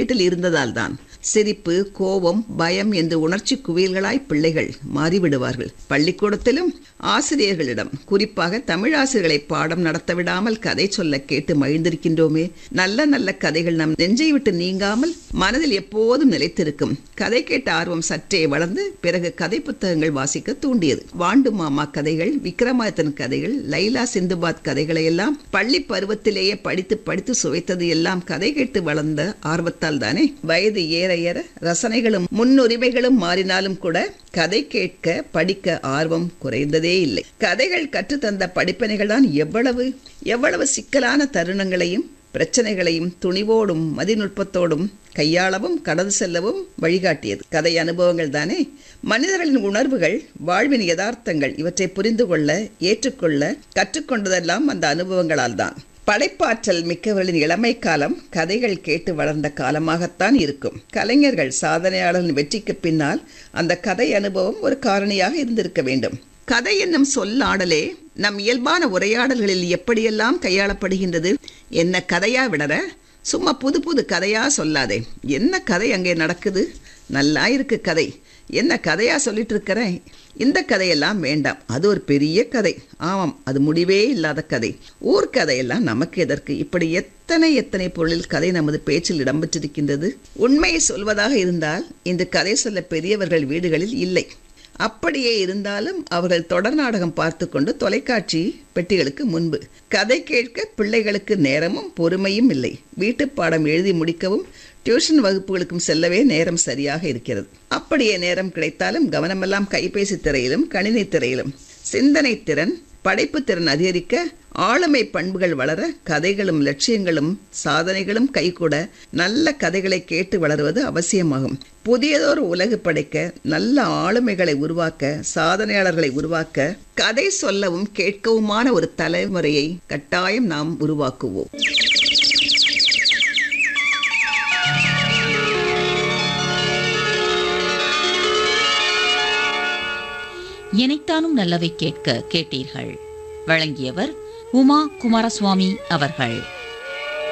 வீட்டில் இருந்ததால் தான் சிரிப்பு கோபம் பயம் என்று உணர்ச்சி குவியல்களாய் பிள்ளைகள் மாறிவிடுவார்கள் பள்ளிக்கூடத்திலும் ஆசிரியர்களிடம் குறிப்பாக தமிழ் ஆசிரியர்களை பாடம் நடத்த விடாமல் கதை சொல்ல கேட்டு மகிழ்ந்திருக்கின்றோமே நல்ல நல்ல கதைகள் நம் நெஞ்சை விட்டு நீங்காமல் மனதில் எப்போதும் நிலைத்திருக்கும் கதை கேட்ட ஆர்வம் சற்றே வளர்ந்து பிறகு கதை புத்தகங்கள் வாசிக்க தூண்டியது வாண்டு மாமா கதைகள் விக்ரமாதித்தன் கதைகள் லைலா சிந்துபாத் கதைகளை எல்லாம் பள்ளி பருவத்திலேயே படித்து படித்து சுவைத்தது எல்லாம் கதை கேட்டு வளர்ந்த ஆர்வத்தால் தானே வயது ஏற ஏற ரசனைகளும் முன்னுரிமைகளும் மாறினாலும் கூட கதை கேட்க படிக்க ஆர்வம் குறைந்ததே இல்லை கதைகள் கற்றுத்தந்த படிப்பினைகள் தான் எவ்வளவு எவ்வளவு சிக்கலான தருணங்களையும் பிரச்சனைகளையும் துணிவோடும் மதிநுட்பத்தோடும் கையாளவும் கடந்து செல்லவும் வழிகாட்டியது கதை அனுபவங்கள் தானே மனிதர்களின் உணர்வுகள் வாழ்வின் யதார்த்தங்கள் இவற்றை புரிந்து கொள்ள ஏற்றுக்கொள்ள கற்றுக்கொண்டதெல்லாம் அந்த அனுபவங்களால் தான் படைப்பாற்றல் மிக்கவர்களின் இளமை காலம் கதைகள் கேட்டு வளர்ந்த காலமாகத்தான் இருக்கும் கலைஞர்கள் சாதனையாளரின் வெற்றிக்கு பின்னால் அந்த கதை அனுபவம் ஒரு காரணியாக இருந்திருக்க வேண்டும் கதை என்னும் சொல்லாடலே நம் இயல்பான உரையாடல்களில் எப்படியெல்லாம் கையாளப்படுகின்றது என்ன கதையா விடற சும்மா புது புது கதையா சொல்லாதே என்ன கதை அங்கே நடக்குது நல்லா இருக்கு கதை என்ன கதையா சொல்லிட்டு இருக்கிறேன் இந்த கதையெல்லாம் வேண்டாம் அது ஒரு பெரிய கதை ஆமாம் அது முடிவே இல்லாத கதை ஊர் கதையெல்லாம் நமக்கு எதற்கு இப்படி எத்தனை எத்தனை பொருளில் கதை நமது பேச்சில் இடம்பெற்றிருக்கின்றது உண்மையை சொல்வதாக இருந்தால் இந்த கதை சொல்ல பெரியவர்கள் வீடுகளில் இல்லை அப்படியே இருந்தாலும் அவர்கள் தொடர் நாடகம் பார்த்து கொண்டு தொலைக்காட்சி பெட்டிகளுக்கு முன்பு கதை கேட்க பிள்ளைகளுக்கு நேரமும் பொறுமையும் இல்லை வீட்டு பாடம் எழுதி முடிக்கவும் டியூஷன் வகுப்புகளுக்கும் செல்லவே நேரம் சரியாக இருக்கிறது அப்படியே நேரம் கிடைத்தாலும் கவனமெல்லாம் கைபேசி திரையிலும் கணினி திரையிலும் சிந்தனை திறன் படைப்பு திறன் அதிகரிக்க ஆளுமை பண்புகள் வளர கதைகளும் லட்சியங்களும் சாதனைகளும் கைகூட நல்ல கதைகளை கேட்டு வளருவது அவசியமாகும் புதியதொரு உலகு படைக்க நல்ல ஆளுமைகளை உருவாக்க சாதனையாளர்களை உருவாக்க கதை சொல்லவும் கேட்கவுமான ஒரு தலைமுறையை கட்டாயம் நாம் உருவாக்குவோம் இணைத்தானும் நல்லவை கேட்க கேட்டீர்கள் வழங்கியவர் உமா குமாரசுவாமி அவர்கள்